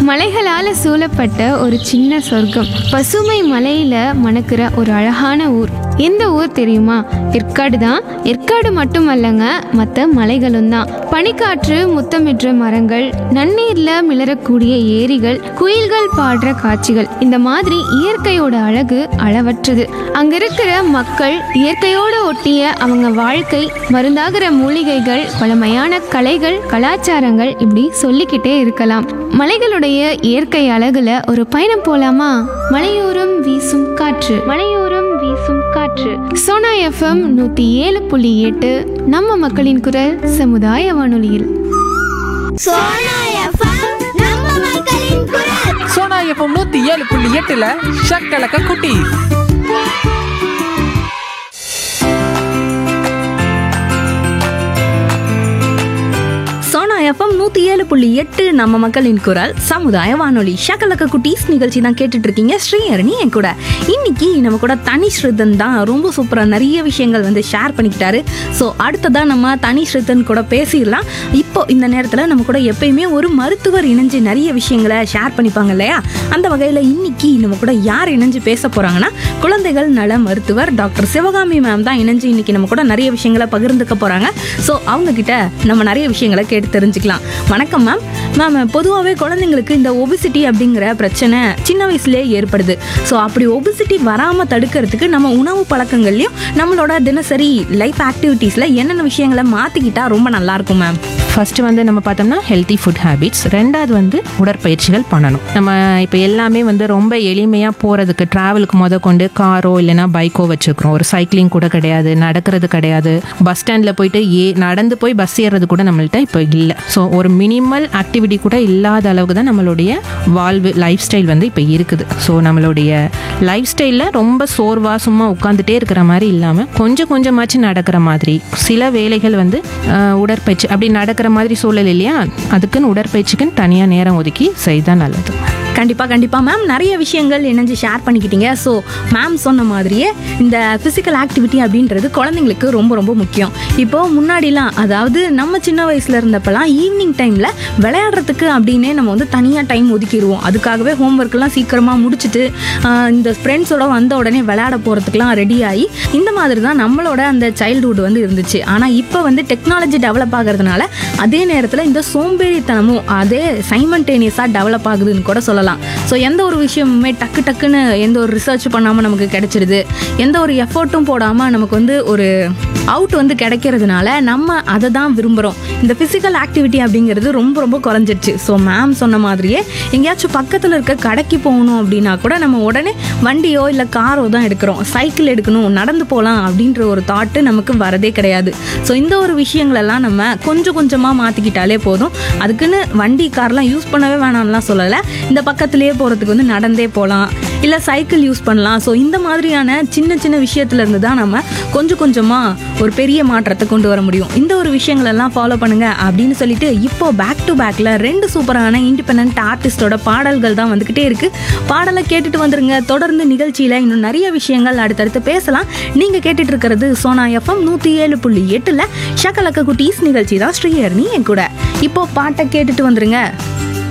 மலைகளால சூழப்பட்ட ஒரு சின்ன சொர்க்கம் பசுமை மலையில மணக்கிற ஒரு அழகான ஊர் எந்த ஊர் தெரியுமா ஏற்காடு தான் ஏற்காடு மட்டுமல்லங்க மற்ற மலைகளும் தான் பனிக்காற்று முத்தமிடுற மரங்கள் நன்னீர்ல மிளறக்கூடிய ஏரிகள் குயில்கள் பாடுற காட்சிகள் இந்த மாதிரி இயற்கையோட அழகு அளவற்றது அங்க இருக்கிற மக்கள் இயற்கையோட ஒட்டிய அவங்க வாழ்க்கை மருந்தாகிற மூலிகைகள் பழமையான கலைகள் கலாச்சாரங்கள் இப்படி சொல்லிக்கிட்டே இருக்கலாம் மலைகளுடைய இயற்கை அழகுல ஒரு பயணம் போலாமா மலையோரம் வீசும் காற்று மலையோரம் வீசும் காற்று சோனா எஃப்எம் நூத்தி ஏழு புள்ளி எட்டு நம்ம மக்களின் குரல் சமுதாய வானொலியில் சோனா எஃப்எம் நம்ம மக்களின் குரல் சோனா எஃப்எம் நூத்தி ஏழு புள்ளி எட்டுல ஷக்கலக்க குட்டி சோனா எஃப்எம் நூற்றி ஏழு புள்ளி எட்டு நம்ம மக்களின் குரல் சமுதாய வானொலி ஷக்கலக்க குட்டீஸ் நிகழ்ச்சி தான் கேட்டுட்டு இருக்கீங்க ஸ்ரீஹரணி என் கூட இன்னைக்கு நம்ம கூட தனி ஸ்ருதன் தான் ரொம்ப சூப்பராக நிறைய விஷயங்கள் வந்து ஷேர் பண்ணிக்கிட்டாரு ஸோ அடுத்ததாக நம்ம தனி ஸ்ருதன் கூட பேசிடலாம் இப்போ இந்த நேரத்தில் நம்ம கூட எப்பயுமே ஒரு மருத்துவர் இணைஞ்சு நிறைய விஷயங்களை ஷேர் பண்ணிப்பாங்க இல்லையா அந்த வகையில் இன்னைக்கு நம்ம கூட யார் இணைஞ்சு பேச போகிறாங்கன்னா குழந்தைகள் நல மருத்துவர் டாக்டர் சிவகாமி மேம் தான் இணைஞ்சு இன்னைக்கு நம்ம கூட நிறைய விஷயங்களை பகிர்ந்துக்க போகிறாங்க ஸோ அவங்க கிட்ட நம்ம நிறைய விஷயங்களை கேட்டு தெரிஞ்சுக்கலாம் வணக்கம் மேம் மேம் பொதுவாகவே குழந்தைங்களுக்கு இந்த ஒபிசிட்டி அப்படிங்கிற பிரச்சனை சின்ன வயசுலேயே ஏற்படுது ஸோ அப்படி ஒபிசிட்டி வராமல் தடுக்கிறதுக்கு நம்ம உணவு பழக்கங்கள்லையும் நம்மளோட தினசரி லைஃப் ஆக்டிவிட்டீஸில் என்னென்ன விஷயங்களை மாற்றிக்கிட்டா ரொம்ப நல்லா இருக்கும் மேம் ஃபர்ஸ்ட் வந்து நம்ம பார்த்தோம்னா ஹெல்த்தி ஃபுட் ஹேபிட்ஸ் ரெண்டாவது வந்து உடற்பயிற்சிகள் பண்ணணும் நம்ம இப்போ எல்லாமே வந்து ரொம்ப எளிமையாக போகிறதுக்கு ட்ராவலுக்கு முத கொண்டு காரோ இல்லைன்னா பைக்கோ வச்சுருக்கிறோம் ஒரு சைக்கிளிங் கூட கிடையாது நடக்கிறது கிடையாது பஸ் ஸ்டாண்டில் போயிட்டு ஏ நடந்து போய் பஸ் ஏறுறது கூட நம்மள்ட்ட இப்போ இல்லை ஸோ ஒரு மினிமல் ஆக்டிவிட்டி கூட இல்லாத அளவுக்கு தான் நம்மளுடைய வாழ்வு லைஃப் ஸ்டைல் வந்து இப்போ இருக்குது ஸோ நம்மளுடைய லைஃப் ஸ்டைலில் ரொம்ப சோர்வா சும்மா உட்காந்துட்டே இருக்கிற மாதிரி இல்லாமல் கொஞ்சம் கொஞ்சமாச்சும் நடக்கிற மாதிரி சில வேலைகள் வந்து ஆஹ், உடற்பயிற்சி அப்படி நடக்கிற மாதிரி சூழல் இல்லையா அதுக்குன்னு உடற்பயிற்சிக்குன்னு தனியாக நேரம் ஒதுக்கி செய்தால் நல்லது கண்டிப்பாக கண்டிப்பாக மேம் நிறைய விஷயங்கள் இணைஞ்சு ஷேர் பண்ணிக்கிட்டீங்க ஸோ மேம் சொன்ன மாதிரியே இந்த ஃபிசிக்கல் ஆக்டிவிட்டி அப்படின்றது குழந்தைங்களுக்கு ரொம்ப ரொம்ப முக்கியம் இப்போ முன்னாடிலாம் அதாவது நம்ம சின்ன வயசில் இருந்தப்பலாம் ஈவினிங் டைமில் விளையாடுறதுக்கு அப்படின்னே நம்ம வந்து தனியாக டைம் ஒதுக்கிடுவோம் அதுக்காகவே ஹோம்ஒர்க்லாம் சீக்கிரமாக முடிச்சுட்டு ஆஹ், இந்த ஃப்ரெண்ட்ஸோட வந்த உடனே விளையாட போகிறதுக்குலாம் ரெடி ஆகி இந்த மாதிரி தான் நம்மளோட அந்த சைல்டுஹுட் வந்து இருந்துச்சு ஆனால் இப்போ வந்து டெக்னாலஜி டெவலப் ஆகிறதுனால அதே நேரத்தில் இந்த சோம்பேறித்தனமும் அதே சைமன்டேனியஸாக டெவலப் ஆகுதுன்னு கூட சொல்லலாம் ஸோ எந்த ஒரு விஷயமுமே டக்கு டக்குன்னு எந்த ஒரு ரிசர்ச் பண்ணாமல் நமக்கு கிடைச்சிடுது எந்த ஒரு எஃபர்ட்டும் போடாமல் நமக்கு வந்து ஒரு அவுட் வந்து கிடைக்கிறதுனால நம்ம அதை தான் விரும்புகிறோம் இந்த ஃபிசிக்கல் ஆக்டிவிட்டி அப்படிங்கிறது ரொம்ப ரொம்ப குறைஞ்சிருச்சு ஸோ மேம் சொன்ன மாதிரியே எங்கேயாச்சும் பக்கத்தில் இருக்க கடைக்கு போகணும் அப்படின்னா கூட நம்ம உடனே வண்டியோ இல்லை காரோ தான் எடுக்கிறோம் சைக்கிள் எடுக்கணும் நடந்து போகலாம் அப்படின்ற ஒரு தாட்டு நமக்கு வரதே கிடையாது ஸோ இந்த ஒரு விஷயங்களெல்லாம் நம்ம கொஞ்சம் கொஞ்சமாக மாற்றிக்கிட்டாலே போதும் அதுக்குன்னு வண்டி கார்லாம் யூஸ் பண்ணவே வேணாம்லாம் சொல்லலை இந்த பக்கத்துலேயே போகிறதுக்கு வந்து நடந்தே போகலாம் இல்லை சைக்கிள் யூஸ் பண்ணலாம் ஸோ இந்த மாதிரியான சின்ன சின்ன விஷயத்துல இருந்து தான் நம்ம கொஞ்சம் கொஞ்சமாக ஒரு பெரிய மாற்றத்தை கொண்டு வர முடியும் இந்த ஒரு விஷயங்களெல்லாம் ஃபாலோ பண்ணுங்க அப்படின்னு சொல்லிட்டு இப்போ பேக் டு பேக்கில் ரெண்டு சூப்பரான இண்டிபெண்ட் ஆர்டிஸ்டோட பாடல்கள் தான் வந்துக்கிட்டே இருக்கு பாடலை கேட்டுட்டு வந்துருங்க தொடர்ந்து நிகழ்ச்சியில் இன்னும் நிறைய விஷயங்கள் அடுத்தடுத்து பேசலாம் நீங்கள் கேட்டுட்டு இருக்கிறது சோனா எஃப்எம் நூற்றி ஏழு புள்ளி எட்டில் ஷக்கலக்க குட்டீஸ் நிகழ்ச்சி தான் ஸ்ரீஹர்னி என் கூட இப்போ பாட்டை கேட்டுட்டு வந்துருங்க